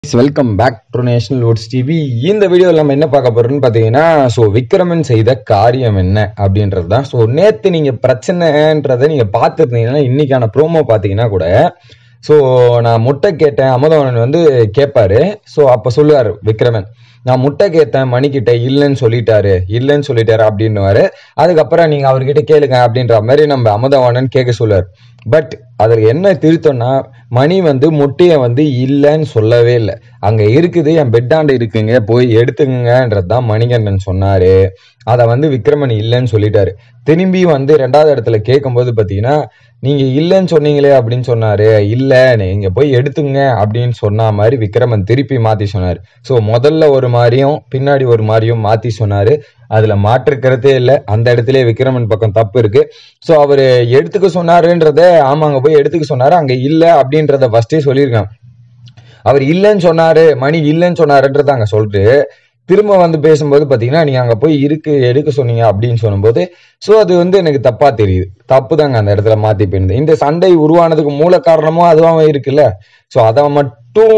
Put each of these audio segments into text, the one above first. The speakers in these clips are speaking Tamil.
welcome back to National Woods TV இந்த வீடியோவில் நம்ம என்ன பார்க்க போறோம்னு பார்த்தீங்கன்னா ஸோ விக்ரமன் செய்த காரியம் என்ன அப்படின்றது தான் ஸோ நேற்று நீங்கள் பிரச்சனைன்றதை நீங்கள் பார்த்துருந்தீங்கன்னா இன்னைக்கான ப்ரோமோ பார்த்தீங்கன்னா கூட ஸோ நான் முட்டை கேட்டேன் அமுதவனன் வந்து கேட்பாரு ஸோ அப்போ சொல்லுவார் விக்ரமன் நான் முட்டை கேட்டேன் மணிக்கிட்ட இல்லைன்னு சொல்லிட்டாரு இல்லைன்னு சொல்லிட்டாரு அப்படின்னுவாரு அதுக்கப்புறம் நீங்க அவர்கிட்ட கேளுங்க அப்படின்ற மாதிரி நம்ம அமுதவாணன் கேட்க சொல்லுவார் பட் அதில் என்ன திருத்தம்னா மணி வந்து முட்டையை வந்து இல்லைன்னு சொல்லவே இல்லை அங்கே இருக்குது என் பெட்டாண்டு இருக்குங்க போய் எடுத்துங்கன்றது தான் மணிகண்டன் சொன்னாரு அதை வந்து விக்ரமன் இல்லைன்னு சொல்லிட்டாரு திரும்பி வந்து ரெண்டாவது இடத்துல கேட்கும்போது பார்த்தீங்கன்னா நீங்க இல்லைன்னு சொன்னீங்களே அப்படின்னு சொன்னாரு இல்ல நீங்க போய் எடுத்துங்க அப்படின்னு சொன்ன மாதிரி விக்ரமன் திருப்பி மாத்தி சொன்னாரு ஸோ முதல்ல ஒரு மாதிரியும் பின்னாடி ஒரு மாதிரியும் மாத்தி சொன்னாரு அதுல மாற்றுக்கிறதே இல்லை அந்த இடத்துல விக்ரமன் பக்கம் தப்பு இருக்கு ஸோ அவரு எடுத்துக்க சொன்னாருன்றத ஆமாங்க போய் எடுத்துக்க சொன்னாரு அங்க இல்ல அப்படின்றத ஃபர்ஸ்டே சொல்லியிருக்கான் அவர் இல்லைன்னு சொன்னாரு மணி இல்லைன்னு சொன்னாருன்றத அங்க சொல்லிட்டு திரும்ப வந்து பேசும்போது பார்த்தீங்கன்னா நீங்க அங்க போய் இருக்கு எடுக்க சொன்னீங்க அப்படின்னு சொல்லும்போது ஸோ அது வந்து எனக்கு தப்பா தெரியுது தப்பு தாங்க அந்த இடத்துல மாத்தி போயிருந்தது இந்த சண்டை உருவானதுக்கு மூல காரணமும் அதுவாக இருக்குல்ல ஸோ அதை மட்டும்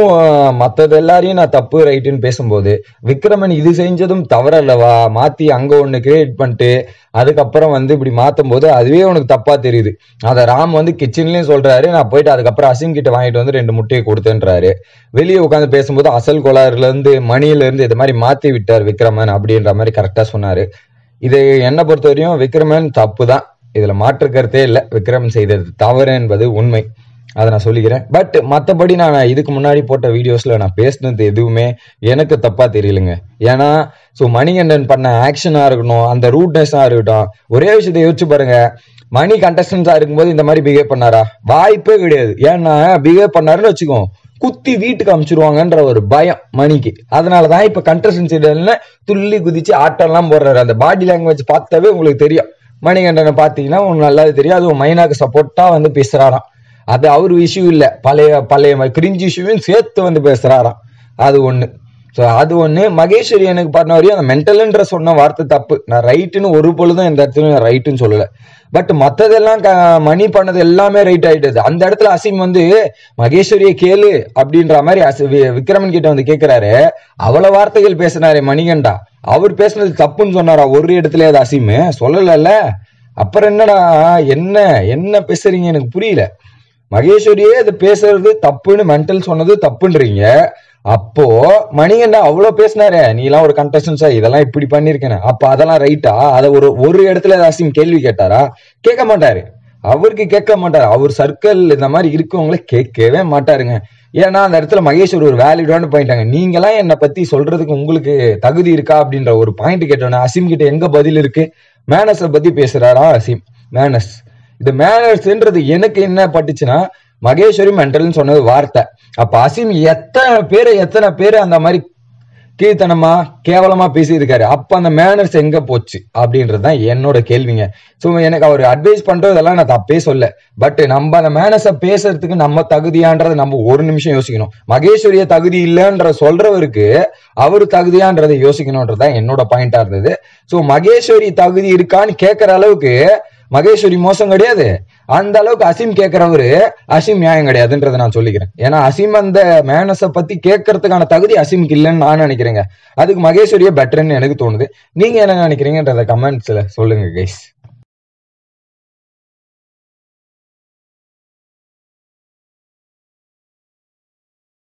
மற்றது எல்லாரையும் நான் தப்பு ரைட்டுன்னு பேசும்போது விக்ரமன் இது செஞ்சதும் தவறல்லவா மாத்தி அங்க ஒண்ணு கிரியேட் பண்ணிட்டு அதுக்கப்புறம் வந்து இப்படி மாத்தும் போது அதுவே உனக்கு தப்பா தெரியுது அதை ராம் வந்து கிச்சன்லயும் சொல்றாரு நான் போயிட்டு அதுக்கப்புறம் அசிம் கிட்ட வாங்கிட்டு வந்து ரெண்டு முட்டையை கொடுத்தேன்றாரு வெளியே உட்காந்து பேசும்போது அசல் கோளாறுல இருந்து மணியில இருந்து இது மாதிரி மாத்தி விட்டார் விக்ரமன் அப்படின்ற மாதிரி கரெக்டா சொன்னாரு இது என்னை பொறுத்தவரையும் விக்ரமன் தப்பு தான் இதுல மாற்று கருத்தே இல்லை விக்ரமன் செய்தது தவறு என்பது உண்மை அதை நான் சொல்லிக்கிறேன் பட் மற்றபடி நான் இதுக்கு முன்னாடி போட்ட வீடியோஸ்ல நான் பேசினது எதுவுமே எனக்கு தப்பா தெரியலங்க ஏன்னா ஸோ மணிகண்டன் பண்ண ஆக்ஷனா இருக்கட்டும் அந்த ரூட்னஸா இருக்கட்டும் ஒரே விஷயத்தை யோசிச்சு பாருங்க மணி கண்டஸ்டன்ஸா இருக்கும்போது இந்த மாதிரி பிஹேவ் பண்ணாரா வாய்ப்பே கிடையாது ஏன்னா பிஹேவ் பண்ணாருன்னு வச்சுக்கோ குத்தி வீட்டுக்கு அமுச்சிருவாங்கன்ற ஒரு பயம் மணிக்கு அதனாலதான் இப்ப கண்டஸ்டன்ஸ் இடம்ல துள்ளி குதிச்சு ஆட்டம்லாம் போடுறாரு அந்த பாடி லாங்குவேஜ் பார்த்தாவே உங்களுக்கு தெரியும் மணிகண்டனை பார்த்தீங்கன்னா உங்களுக்கு நல்லாவே தெரியும் அதுவும் மைனாக்கு சப்போர்ட்டா வந்து பேசுறாராம் அது அவர் இஷ்யூ இல்லை பழைய பழைய கிரிஞ்சி இஷ்யூவையும் சேர்த்து வந்து பேசுறாராம் அது ஒண்ணு ஸோ அது ஒண்ணு மகேஸ்வரி எனக்கு பண்ண வரையும் அந்த மென்டல்ன்ற சொன்ன வார்த்தை தப்பு நான் ரைட்டுன்னு ஒரு பொழுதும் இந்த இடத்துல ரைட்டுன்னு சொல்லல பட் மத்ததெல்லாம் க- மணி பண்ணது எல்லாமே ரைட் ஆயிட்டது அந்த இடத்துல அசீம் வந்து மகேஸ்வரியை கேளு அப்படின்ற மாதிரி அசி- வி- விக்ரமன் கிட்ட வந்து கேக்குறாரு அவ்வளவு வார்த்தைகள் பேசினாரு மணிகண்டா அவர் பேசுனது தப்புன்னு சொன்னாரா ஒரு இடத்துல அது அசீம் சொல்லலல்ல அப்புறம் என்னடா என்ன என்ன பேசுறீங்க எனக்கு புரியல மகேஸ்வரியே அது பேசுறது தப்புன்னு மென்டல் சொன்னது தப்புன்றீங்க அப்போ மணிகண்டா அவ்வளவு பேசினாரே நீ எல்லாம் ஒரு கண்டஸ்டன்ஸா இதெல்லாம் இப்படி பண்ணிருக்கேன் அப்ப அதெல்லாம் ரைட்டா அதை ஒரு ஒரு இடத்துல அசிம் கேள்வி கேட்டாரா கேட்க மாட்டாரு அவருக்கு கேட்க மாட்டாரு அவர் சர்க்கிள் இந்த மாதிரி இருக்கவங்கள கேட்கவே மாட்டாருங்க ஏன்னா அந்த இடத்துல மகேஸ்வர் ஒரு வேலிடான பாயிண்டாங்க நீங்களாம் என்னை பத்தி சொல்றதுக்கு உங்களுக்கு தகுதி இருக்கா அப்படின்ற ஒரு பாயிண்ட் கேட்டோன்னே அசிம் கிட்ட எங்க பதில் இருக்கு மேனஸை பத்தி பேசுறாரா அசிம் மேனஸ் இது மேனர்ஸ்ன்றது எனக்கு என்ன பட்டுச்சுன்னா மகேஸ்வரி மென்டல்னு சொன்னது வார்த்தை அப்ப அசீம் எத்தனை பேரை எத்தனை பேர் அந்த மாதிரி கீழ்த்தனமா கேவலமா பேசியிருக்காரு அப்ப அந்த மேனர்ஸ் எங்க போச்சு அப்படின்றது தான் என்னோட கேள்விங்க ஸோ எனக்கு அவர் அட்வைஸ் பண்றதெல்லாம் நான் தப்பே சொல்ல பட் நம்ம அந்த மேனஸை பேசுறதுக்கு நம்ம தகுதியான்றதை நம்ம ஒரு நிமிஷம் யோசிக்கணும் மகேஸ்வரிய தகுதி இல்லைன்ற சொல்றவருக்கு அவரு தகுதியான்றதை யோசிக்கணும்ன்றதுதான் என்னோட பாயிண்டா இருந்தது ஸோ மகேஸ்வரி தகுதி இருக்கான்னு கேட்கற அளவுக்கு மகேஸ்வரி மோசம் கிடையாது அந்த அளவுக்கு அசீம் கேட்கிறவரு அசீம் நியாயம் கிடையாதுன்றதை நான் சொல்லிக்கிறேன் ஏன்னா அசீம் அந்த மேனஸை பத்தி கேட்கறதுக்கான தகுதி அசீமுக்கு இல்லைன்னு நான் நினைக்கிறேங்க அதுக்கு மகேஸ்வரியே பெட்டர்னு எனக்கு தோணுது நீங்க என்ன நினைக்கிறீங்கன்றத கமெண்ட்ஸ்ல சொல்லுங்க கைஸ்